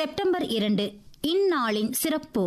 September இரண்டு இந்நாளின் சிறப்பு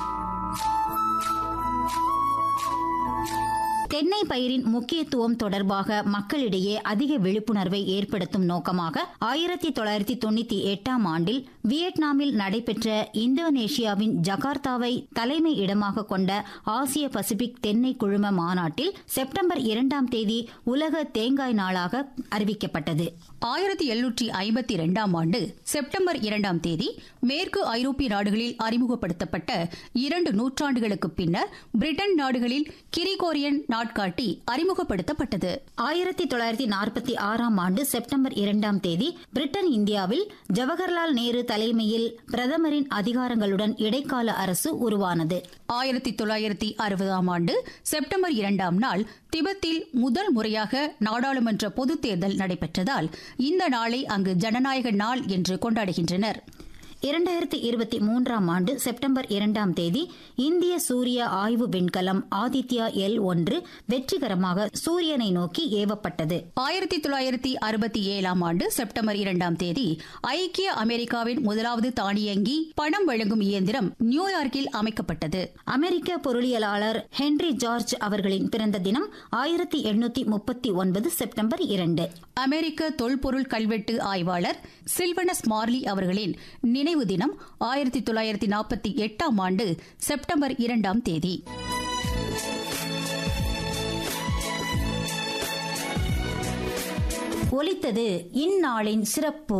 தென்னை பயிரின் முக்கியத்துவம் தொடர்பாக மக்களிடையே அதிக விழிப்புணர்வை ஏற்படுத்தும் நோக்கமாக ஆயிரத்தி தொள்ளாயிரத்தி தொண்ணூத்தி எட்டாம் ஆண்டில் வியட்நாமில் நடைபெற்ற இந்தோனேஷியாவின் ஜகார்த்தாவை தலைமை இடமாக கொண்ட ஆசிய பசிபிக் தென்னை குழும மாநாட்டில் செப்டம்பர் இரண்டாம் தேதி உலக தேங்காய் நாளாக அறிவிக்கப்பட்டது ஆயிரத்தி எழுநூற்றி ஐம்பத்தி இரண்டாம் ஆண்டு செப்டம்பர் இரண்டாம் தேதி மேற்கு ஐரோப்பிய நாடுகளில் அறிமுகப்படுத்தப்பட்ட இரண்டு நூற்றாண்டுகளுக்கு பின்னர் பிரிட்டன் நாடுகளில் கிரிகோரியன் நாட்காட்டி அறிமுகப்படுத்தப்பட்டது ஆயிரத்தி தொள்ளாயிரத்தி நாற்பத்தி ஆறாம் ஆண்டு செப்டம்பர் இரண்டாம் தேதி பிரிட்டன் இந்தியாவில் ஜவஹர்லால் நேரு தலைமையில் பிரதமரின் அதிகாரங்களுடன் இடைக்கால அரசு உருவானது ஆயிரத்தி தொள்ளாயிரத்தி அறுபதாம் ஆண்டு செப்டம்பர் இரண்டாம் நாள் திபெத்தில் முதல் முறையாக நாடாளுமன்ற பொதுத் தேர்தல் நடைபெற்றதால் இந்த நாளை அங்கு ஜனநாயக நாள் என்று கொண்டாடுகின்றனர் இரண்டாயிரத்தி இருபத்தி மூன்றாம் ஆண்டு செப்டம்பர் இரண்டாம் தேதி இந்திய சூரிய ஆய்வு விண்கலம் ஆதித்யா எல் ஒன்று வெற்றிகரமாக சூரியனை நோக்கி ஏவப்பட்டது ஆயிரத்தி தொள்ளாயிரத்தி அறுபத்தி ஏழாம் ஆண்டு செப்டம்பர் இரண்டாம் தேதி ஐக்கிய அமெரிக்காவின் முதலாவது தானியங்கி பணம் வழங்கும் இயந்திரம் நியூயார்க்கில் அமைக்கப்பட்டது அமெரிக்க பொருளியலாளர் ஹென்றி ஜார்ஜ் அவர்களின் பிறந்த தினம் ஆயிரத்தி எண்ணூத்தி முப்பத்தி ஒன்பது செப்டம்பர் இரண்டு அமெரிக்க தொல்பொருள் கல்வெட்டு ஆய்வாளர் சில்வனஸ் மார்லி அவர்களின் நினைவு தினம் ஆயிரத்தி தொள்ளாயிரத்தி நாற்பத்தி எட்டாம் ஆண்டு செப்டம்பர் இரண்டாம் தேதி ஒலித்தது இந்நாளின் சிறப்பு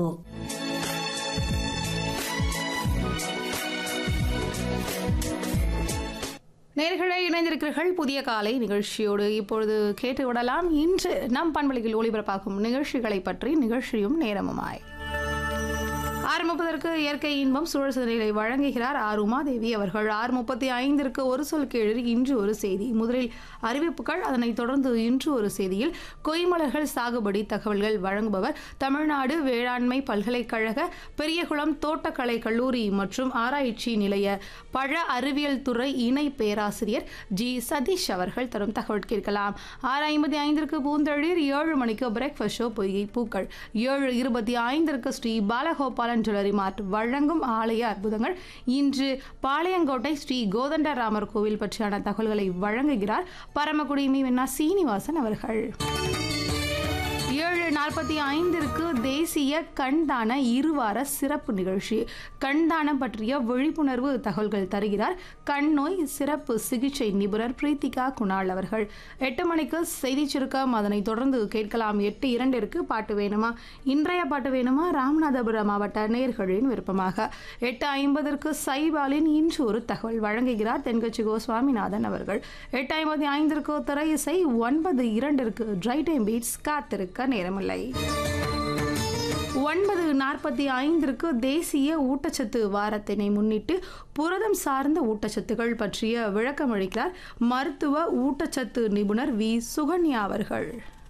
நேர்களை இணைந்திருக்கிறீர்கள் புதிய காலை நிகழ்ச்சியோடு இப்பொழுது கேட்டு விடலாம் இன்று நம் பண்பலையில் ஒளிபரப்பாகும் நிகழ்ச்சிகளை பற்றி நிகழ்ச்சியும் நேரமுமாய் ஆறு முப்பதற்கு இயற்கை இன்பம் சூழல் சிந்தனைகளை வழங்குகிறார் ஆர் உமாதேவி அவர்கள் ஆறு முப்பத்தி ஐந்திற்கு ஒரு சொல் கேளு இன்று ஒரு செய்தி முதலில் அறிவிப்புகள் அதனைத் தொடர்ந்து இன்று ஒரு செய்தியில் கொய்மலர்கள் சாகுபடி தகவல்கள் வழங்குபவர் தமிழ்நாடு வேளாண்மை பல்கலைக்கழக பெரியகுளம் தோட்டக்கலை கல்லூரி மற்றும் ஆராய்ச்சி நிலைய பழ அறிவியல் துறை இணை பேராசிரியர் ஜி சதீஷ் அவர்கள் தரும் தகவல் கேட்கலாம் ஆறு ஐம்பத்தி ஐந்திற்கு பூந்தளிர் ஏழு மணிக்கு பிரேக்ஃபாஸ்ட் ஷோ பொய்கை பூக்கள் ஏழு இருபத்தி ஐந்திற்கு ஸ்ரீ பாலகோபாலன் ஜுவல்லரி மார்ட் வழங்கும் ஆலய அற்புதங்கள் இன்று பாளையங்கோட்டை ஸ்ரீ கோதண்டராமர் கோவில் பற்றியான தகவல்களை வழங்குகிறார் பரமக்குடி மீனா சீனிவாசன் அவர்கள் ஏழு நாற்பத்தி ஐந்திற்கு தேசிய கண்தான இருவார சிறப்பு நிகழ்ச்சி கண்தானம் பற்றிய விழிப்புணர்வு தகவல்கள் தருகிறார் கண் நோய் சிறப்பு சிகிச்சை நிபுணர் பிரீத்திகா குணால் அவர்கள் எட்டு மணிக்கு செய்தி சுருக்கம் அதனை தொடர்ந்து கேட்கலாம் எட்டு இரண்டிற்கு பாட்டு வேணுமா இன்றைய பாட்டு வேணுமா ராமநாதபுரம் மாவட்ட நேர்களின் விருப்பமாக எட்டு ஐம்பதற்கு சைபாலின் இன்று ஒரு தகவல் வழங்குகிறார் தென்கட்சி கோ சுவாமிநாதன் அவர்கள் எட்டு ஐம்பத்தி ஐந்திற்கு திரை இசை ஒன்பது இரண்டிற்கு ட்ரை டைம் பீட்ஸ் காத்திருக்க நேரமில்லை ஒன்பது நாற்பத்தி ஐந்திற்கு தேசிய ஊட்டச்சத்து வாரத்தினை முன்னிட்டு புரதம் சார்ந்த ஊட்டச்சத்துகள் பற்றிய விளக்கம் அளிக்கிறார் மருத்துவ ஊட்டச்சத்து நிபுணர் வி சுகன்யா அவர்கள்